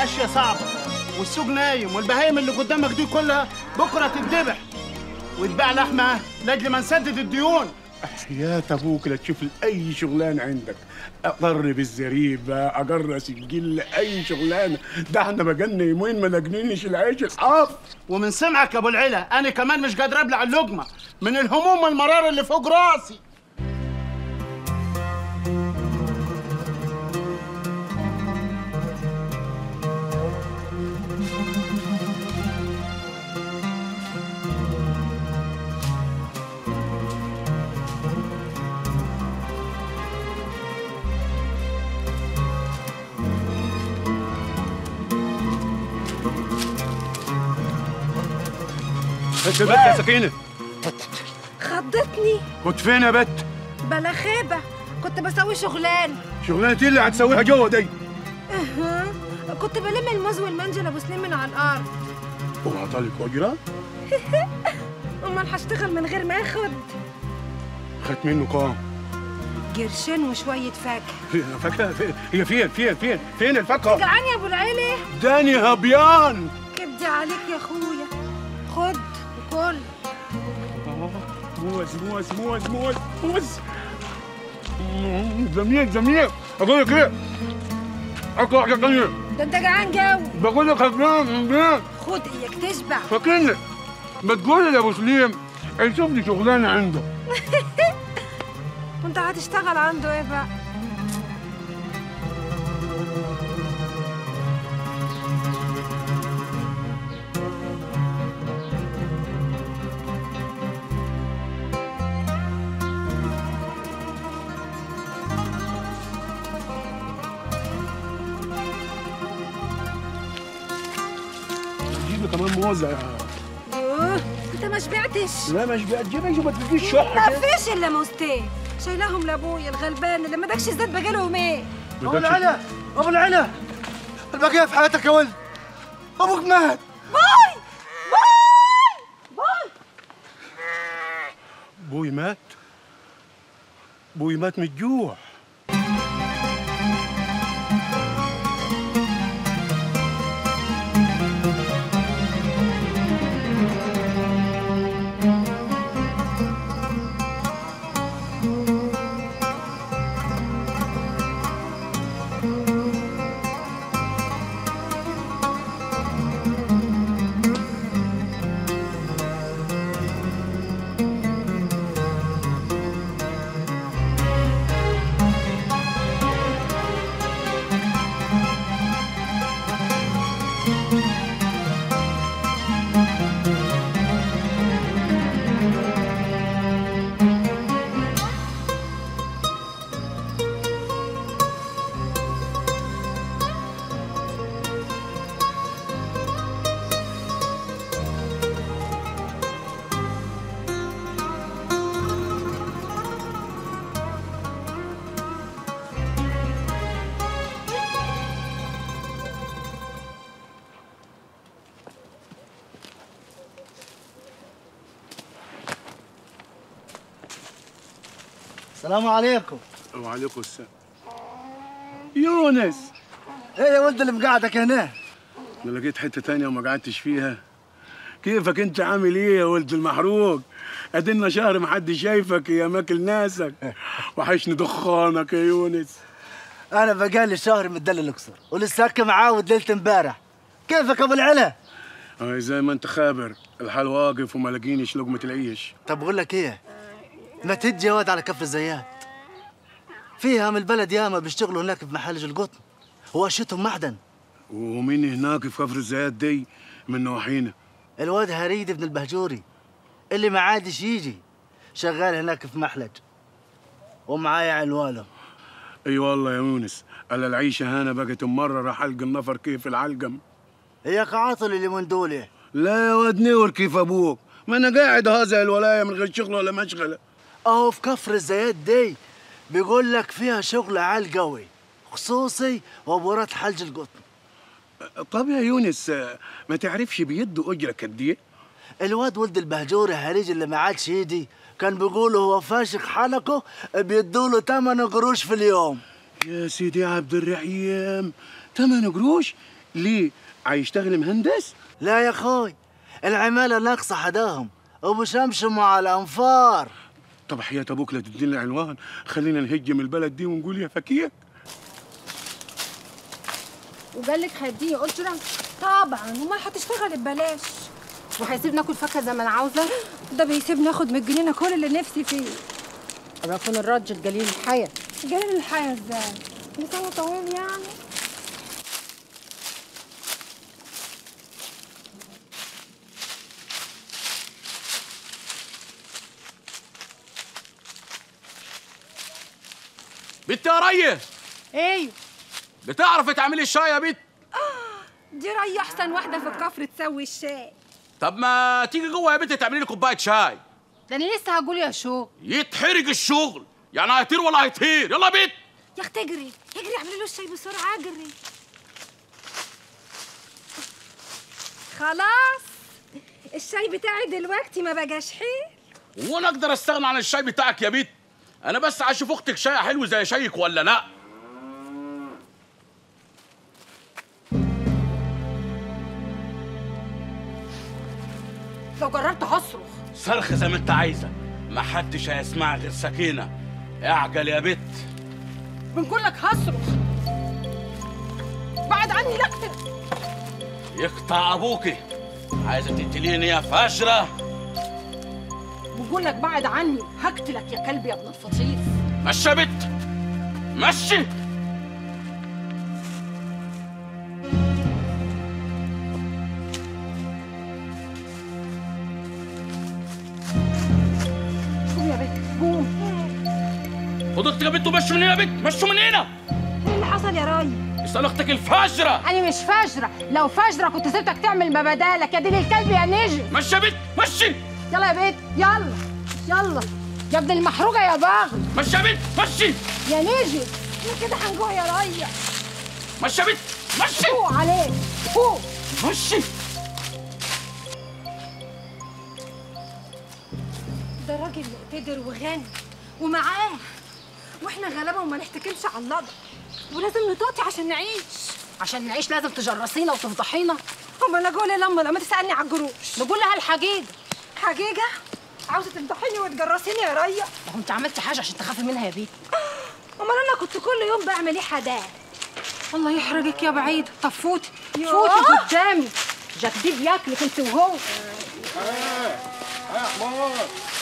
اشياء صعبه والسوق نايم والبهايم اللي قدامك دي كلها بكره تتذبح ويتباع لحمه لاجل ما نسدد الديون يا ابوك لا تشوف لي اي شغلانه عندك اقر بالزريبه اجرس الجل اي شغلانه ده احنا بقالنا يومين ما لاقنينش العيش الحاف ومن سمعك يا ابو العلا انا كمان مش قادر ابلع اللقمه من الهموم والمرار اللي فوق راسي انت بت يا سكينه خضتني كنت فين يا بت بلا خيبة كنت بسوي شغلان شغلانه ايه اللي هتسويها جوه دي أها. كنت بلم الموز والمانجا ابو سليم من على الارض وعطالك اجره امال هشتغل من غير ما اخد خدت منه كام قرشين وشوية فاكهة فين فاكهه فين هي فين فين فين فين الفاكهه جعان يا ابو العيلة داني هبيان كبدي عليك يا اخويا خد وكل موز موز موز موز موز مم، جميل جميل اقول لك ايه اقول لك ايه ده انت جعان جو بقول لك هجنان خد اياك تشبع فاكرني ما تقول لي يا ابو سليم يشوف لي شغلانه عنده وانت هتشتغل عنده ايه بقى جيب لي كمان موزه يوه انت ما شبعتش لا مش بتجيبك ما تجيش شحه ما كده. فيش الا موزتين شايلاهم لابويا الغلبان اللي ما دكش زيت بقالهم ايه ابو العلا ابو العلا البقيه في حياتك يا ولد ابوك مات باي باي باي بوي مات بوي مات من الجوع السلام عليكم وعليكم السلام يونس ايه يا ولد اللي مقعدك هنا ما لقيت حته تانية وما قعدتش فيها كيفك انت عامل ايه يا ولد المحروق ادينا شهر ما حد شايفك يا ماكل ناسك وحشني دخانك يا يونس انا بقالي شهر مدلل الاقصر ولساك معاود ليله امبارح كيفك يا ابو العلا آه زي ما انت خابر الحال واقف وما لاقينيش لقمه العيش طب بقول لك ايه ما تجي يا واد على كفر الزيات فيها من البلد ياما بيشتغلوا هناك في محل القطن واشيتهم معدن ومين هناك في كفر الزيات دي من نواحينا الواد هريد بن البهجوري اللي ما عادش يجي شغال هناك في محلج ومعايا عنوانه اي والله يا يونس الا العيشه هنا بقت ممرره حلق النفر كيف العلقم هيك عاطل اللي من دول لا يا واد نور كيف ابوك ما انا قاعد هذا الولايه من غير شغل ولا مشغله اهو في كفر الزيات دي بيقول لك فيها شغل عال قوي خصوصي وبورات حلج القطن طب يا يونس آه، ما تعرفش بيدوا اجره قد ايه الواد ولد البهجوري هريج اللي ما عادش يدي كان بيقولوا هو فاشخ حلقه بيدوله 8 قروش في اليوم يا سيدي عبد الرحيم ثمان قروش ليه عايشتغل مهندس لا يا اخوي العماله ناقصه حداهم وبشمشموا على الانفار طب حياة ابوك لا تدينا عنوان خلينا نهجم البلد دي ونقول يا فكيه وقال لك هيديني اجره طبعا وما هتشتغل ببلاش وهيسيب ناكل فاكهه زي ما انا عاوزه ده بيسيبني اخد من الجنينه كل اللي نفسي فيه رافون الراجل جليل الحياه جلال الحياه ازاي لسانه طويل يعني بنت يا ريه ايوه بتعرفي تعملي الشاي يا بنت دي ري احسن واحده في الكفر تسوي الشاي طب ما تيجي جوه يا بنت تعملي لي كوبايه شاي ده انا لسه هقول يا شو يتحرق الشغل يعني هيطير ولا هيطير يلا يا بنت يا اختي اجري اجري اعملي له الشاي بسرعه اجري خلاص الشاي بتاعي دلوقتي ما بقاش حلو وانا اقدر استغنى عن الشاي بتاعك يا بنت انا بس عايز اشوف اختك شاي حلو زي شايك ولا لا لو جربت هصرخ صرخ زي ما انت عايزه ما حدش هيسمع غير سكينه اعجل يا بت بنقول لك هصرخ بعد عني لكتك يقطع ابوكي عايزه تقتليني يا فاشره بقول لك بعد عني هقتلك يا كلب يا ابن الفطيس مشي يا بت مشي قوم يا بنت قوم خد اختك يا بت ومشوا من هنا يا بت مشوا من هنا ايه اللي حصل يا راي اسال اختك الفاشره انا مش فاجره لو فاجره كنت سبتك تعمل ما بدالك يا دين الكلب يا نجم مشي يا بت مشي يلا يا بنت يلا يلا يا ابن المحروقه يا باغي مشي يا بت مشي يا نجم احنا كده هنجوع يا ريا مشي يا بت مشي فوق عليك فوق مشي ده راجل مقتدر وغني ومعاه واحنا غلابه وما نحتكمش على اللضع ولازم نطاطي عشان نعيش عشان نعيش لازم تجرسينا وتفضحينا امال انا اقول لما لما تسالني على الجروش نقول لها الحقيقه حقيقه عاوزه تفضحيني وتجرسيني يا ريا ما هو انت عملت حاجه عشان تخافي منها يا بيت امال انا كنت كل يوم بعمل ايه حداه الله يحرجك يا بعيد طب فوتي يوه. فوتي قدامي جديد ياكلك انت وهو يا حمار